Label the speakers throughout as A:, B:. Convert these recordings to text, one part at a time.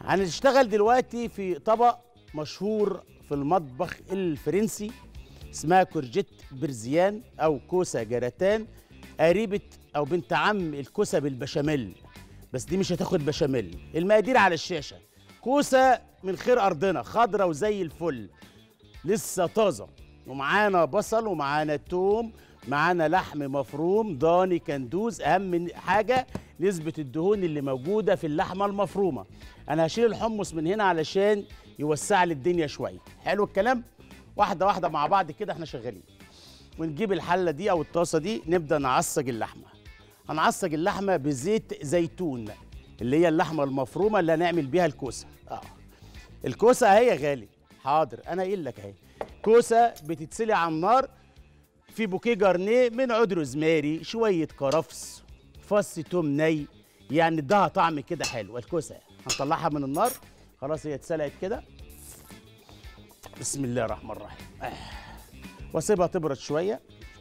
A: هنشتغل دلوقتي في طبق مشهور في المطبخ الفرنسي اسمها كورجيت برزيان او كوسه جراتان قريبه او بنت عم الكوسه بالبشاميل بس دي مش هتاخد بشاميل المقادير على الشاشه كوسه من خير ارضنا خضره وزي الفل لسه طازه ومعانا بصل ومعانا توم معانا لحم مفروم ضاني كندوز اهم حاجه نسبه الدهون اللي موجوده في اللحمه المفرومه انا هشيل الحمص من هنا علشان يوسع لي الدنيا شويه حلو الكلام واحده واحده مع بعض كده احنا شغالين ونجيب الحله دي او الطاسه دي نبدا نعصج اللحمه هنعصج اللحمه بزيت زيتون اللي هي اللحمه المفرومه اللي هنعمل بيها الكوسه اه الكوسه اهي يا غالي حاضر انا قايل لك اهي كوسه بتتسلق على النار في بوكيه جارنيه من عود روزماري شويه كرفس فص توم ني يعني ادها طعم كده حلو الكوسه هنطلعها من النار خلاص هي اتسلقت كده بسم الله الرحمن الرحيم آه. واسيبها تبرد شويه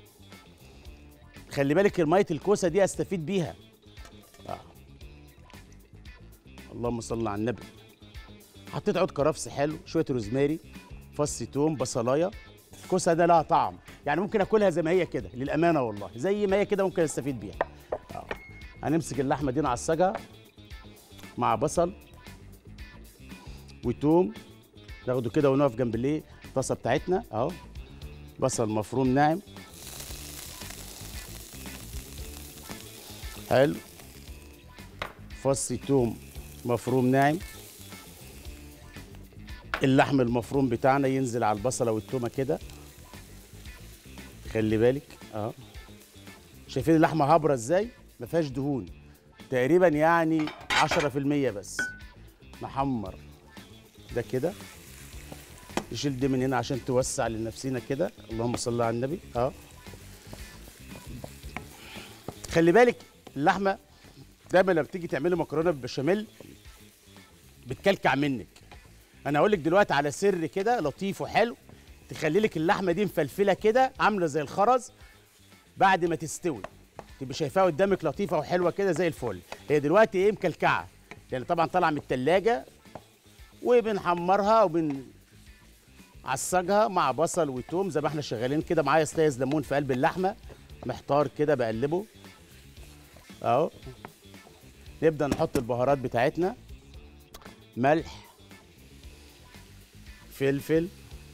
A: خلي بالك ميه الكوسه دي استفيد بيها آه. اللهم صل على النبي حطيت عود كرفس حلو شويه روزماري فص توم بصلايه الكوسه ده لها طعم يعني ممكن اكلها زي ما هي كده للامانه والله زي ما هي كده ممكن استفيد بيها آه. هنمسك اللحمه دي نعصجها مع بصل وتوم ناخده كده ونقف جنب الايه الطاسه بتاعتنا اهو بصل مفروم ناعم حلو فص توم مفروم ناعم اللحم المفروم بتاعنا ينزل على البصله والتومه كده خلي بالك اه شايفين اللحمه هابره ازاي ما فيهاش دهون تقريبا يعني 10% بس محمر ده كده نشيل دي من هنا عشان توسع لنفسنا كده اللهم صل على النبي اه خلي بالك اللحمه دايما لما بتيجي تعملي مكرونه بالبشاميل بتكلكع منك انا هقول لك دلوقتي على سر كده لطيف وحلو تخلي لك اللحمه دي مفلفله كده عامله زي الخرز بعد ما تستوي تبقى شايفاها قدامك لطيفه وحلوه كده زي الفل هي دلوقتي ايه مكلكعه لان طبعا طالعه من التلاجة وبنحمرها وبنعصجها مع بصل وتوم زي ما احنا شغالين كده معايا سلايز ليمون في قلب اللحمه محتار كده بقلبه اهو نبدا نحط البهارات بتاعتنا ملح فلفل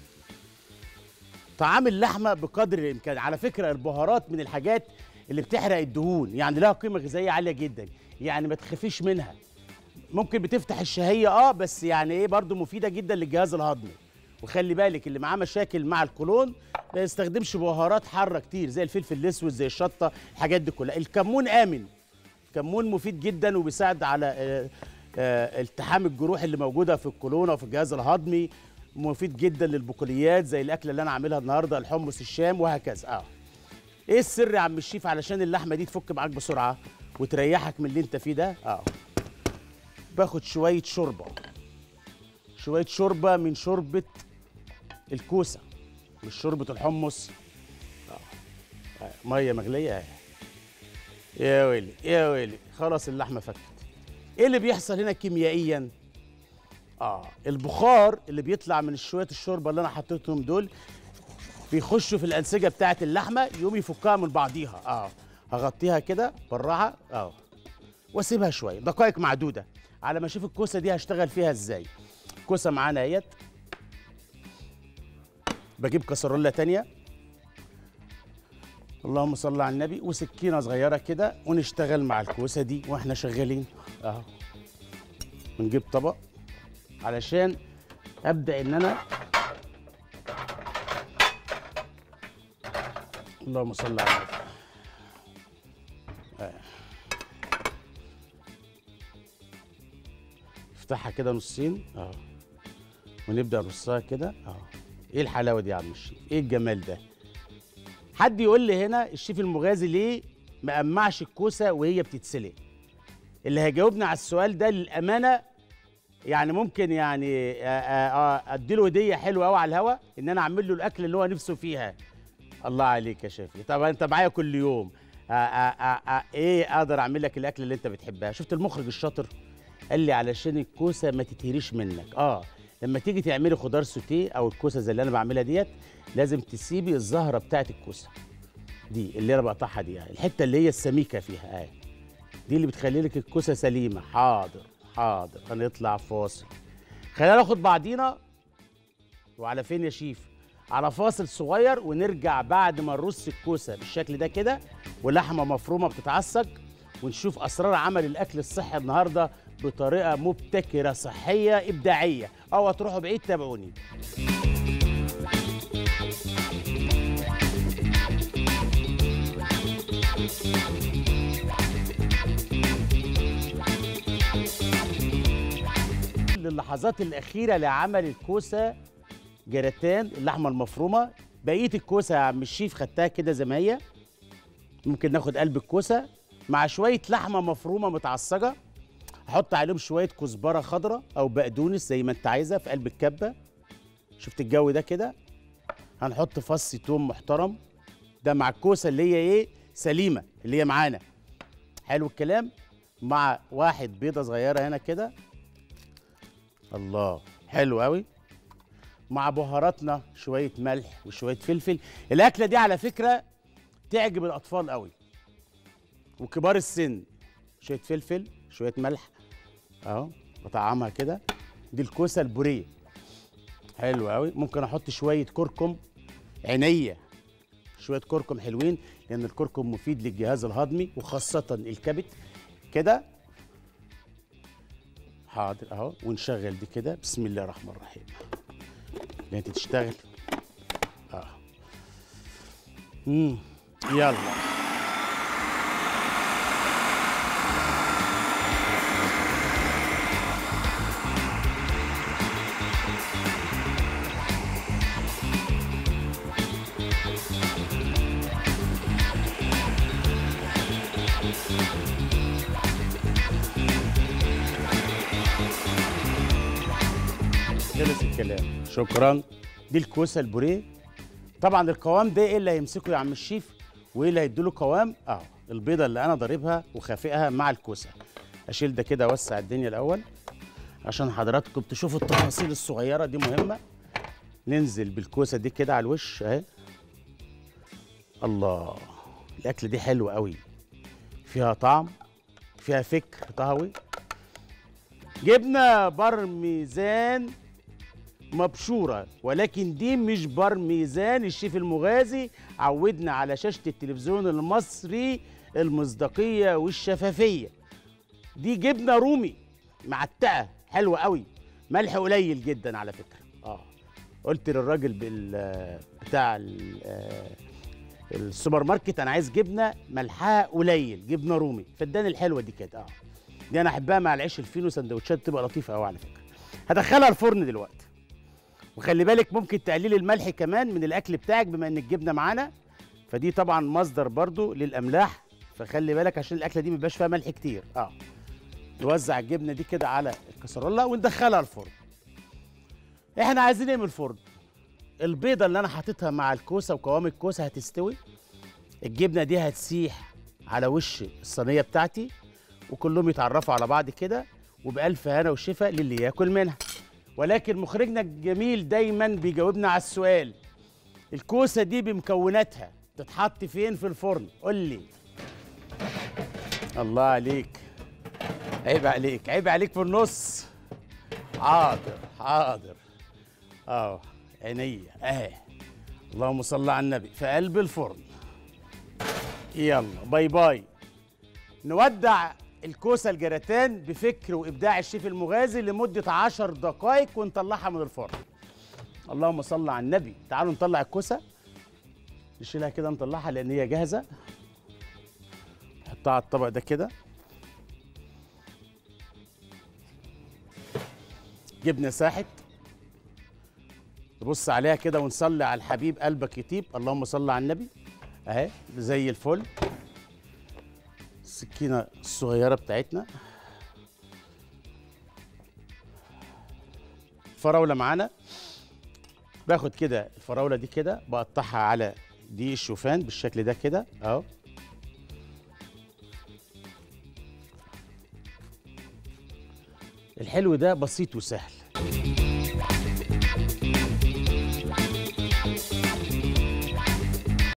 A: طعام اللحمه بقدر الامكان على فكره البهارات من الحاجات اللي بتحرق الدهون يعني لها قيمه غذائيه عاليه جدا يعني ما تخافيش منها ممكن بتفتح الشهيه اه بس يعني ايه برضو مفيده جدا للجهاز الهضمي وخلي بالك اللي معاه مشاكل مع القولون ما يستخدمش بهارات حاره كتير زي الفلفل الاسود زي الشطه الحاجات دي كلها الكمون امن الكمون مفيد جدا وبيساعد على آه، آه، التحام الجروح اللي موجوده في القولون وفي الجهاز الهضمي مفيد جدا للبقوليات زي الاكله اللي انا عاملها النهارده الحمص الشام وهكذا اه ايه السر يا عم الشيف علشان اللحمه دي تفك معاك بسرعه وتريحك من اللي انت فيه ده اه باخد شويه شوربه شويه شوربه من شوربه الكوسه مش شوربه الحمص آه. آه. ميه مغليه اهي يا ويلي يا ويلي خلاص اللحمه فكت ايه اللي بيحصل هنا كيميائيا اه البخار اللي بيطلع من شويه الشوربه اللي انا حطيتهم دول بيخشوا في الانسجه بتاعه اللحمه يقوم يفكها من بعضيها اه هغطيها كده بالراحه اه واسيبها شويه دقائق معدوده على ما اشوف الكوسه دي هشتغل فيها ازاي الكوسه معانا اهيت بجيب كسرولة تانية اللهم صل على النبي وسكينة صغيرة كده ونشتغل مع الكوسة دي واحنا شغالين اهو ونجيب طبق علشان ابدا ان انا اللهم صل على النبي آه. افتحها كده نصين اه ونبدا نرصها كده اه ايه الحلاوه دي يا عم الشيف ايه الجمال ده حد يقول لي هنا الشيف المغازي ليه ما قمعش الكوسه وهي بتتسلق اللي هيجاوبني على السؤال ده للامانه يعني ممكن يعني اديله هديه حلوه قوي على الهوا ان انا اعمل له الاكل اللي هو نفسه فيها الله عليك يا شيفي طبعا انت معايا كل يوم آآ آآ آآ ايه اقدر اعمل لك الاكل اللي انت بتحبها شفت المخرج الشاطر قال لي علشان الكوسه ما تتهريش منك اه لما تيجي تعملي خضار سوتيه او الكوسه زي اللي انا بعملها ديت لازم تسيبي الزهره بتاعت الكوسه دي اللي انا بقطعها دي يعني الحته اللي هي السميكه فيها اهي دي اللي بتخلي لك الكوسه سليمه حاضر حاضر هنطلع فاصل خلينا ناخد بعضينا وعلى فين يا شيف على فاصل صغير ونرجع بعد ما نرص الكوسه بالشكل ده كده ولحمه مفرومه بتتعصج ونشوف اسرار عمل الاكل الصحي النهارده بطريقه مبتكره صحيه ابداعيه او هتروحوا بعيد تابعوني اللحظات الاخيره لعمل الكوسه جراتان اللحمه المفرومه بقيه الكوسه يا عم الشيف خدتها كده زي ما هي ممكن ناخد قلب الكوسه مع شويه لحمه مفرومه متعصجه احط عليهم شويه كزبره خضراء او بقدونس زي ما انت عايزه في قلب الكبه شفت الجو ده كده هنحط فص توم محترم ده مع الكوسه اللي هي ايه سليمه اللي هي معانا حلو الكلام مع واحد بيضه صغيره هنا كده الله حلو قوي مع بهاراتنا شويه ملح وشويه فلفل الاكله دي على فكره تعجب الاطفال قوي وكبار السن شويه فلفل شويه ملح اهو بطعمها كده دي الكوسه البوريه حلو قوي ممكن احط شويه كركم عينيه شويه كركم حلوين لان الكركم مفيد للجهاز الهضمي وخاصه الكبد كده حاضر اهو ونشغل دي كده بسم الله الرحمن الرحيم اللي انت تشتغل اه امم يلا خلص الكلام شكرا دي الكوسه البوريه طبعا القوام ده ايه اللي هيمسكه يا عم الشيف وايه اللي هيديله قوام اه البيضه اللي انا ضاربها وخافقها مع الكوسه اشيل ده كده اوسع الدنيا الاول عشان حضراتكم تشوفوا التفاصيل الصغيره دي مهمه ننزل بالكوسه دي كده على الوش اهي الله الاكله دي حلوه قوي فيها طعم فيها فكر طهوي جبنه برميزان مبشوره ولكن دي مش برميزان الشيف المغازي عودنا على شاشه التلفزيون المصري المصداقيه والشفافيه دي جبنه رومي معتقه حلوه قوي ملح قليل جدا على فكره اه قلت للراجل بال بتاع ال- آه، السوبر ماركت انا عايز جبنه ملحها قليل جبنه رومي فاداني الحلوه دي كده اه دي انا احبها مع العيش الفينو سندوتشات تبقى لطيفه قوي على فكره هدخلها الفرن دلوقتي وخلي بالك ممكن تقللي الملح كمان من الاكل بتاعك بما ان الجبنه معانا فدي طبعا مصدر برضو للاملاح فخلي بالك عشان الاكله دي ميبقاش فيها ملح كتير اه نوزع الجبنه دي كده على الكسرولة وندخلها الفرن احنا عايزين ايه من الفرن البيضه اللي انا حاططها مع الكوسه وقوام الكوسه هتستوي الجبنه دي هتسيح على وش الصينيه بتاعتي وكلهم يتعرفوا على بعض كده وبألف هنا وشفا للي ياكل منها ولكن مخرجنا الجميل دايما بيجاوبنا على السؤال الكوسه دي بمكوناتها تتحط فين في الفرن قول لي الله عليك عيب عليك عيب عليك في النص حاضر حاضر اه عينيا اهي اللهم صل على النبي في قلب الفرن يلا باي باي نودع الكوسه الجراتان بفكر وابداع الشيف المغازي لمده عشر دقائق ونطلعها من الفرن اللهم صل على النبي تعالوا نطلع الكوسه نشيلها كده نطلعها لان هي جاهزه نحطها على الطبق ده كده جبنه ساحت نبص عليها كده ونصلي على الحبيب قلبك يطيب اللهم صل على النبي اهي زي الفل السكينه الصغيره بتاعتنا فراوله معانا باخد كده الفراوله دي كده بقطعها على دي الشوفان بالشكل ده كده اهو الحلو ده بسيط وسهل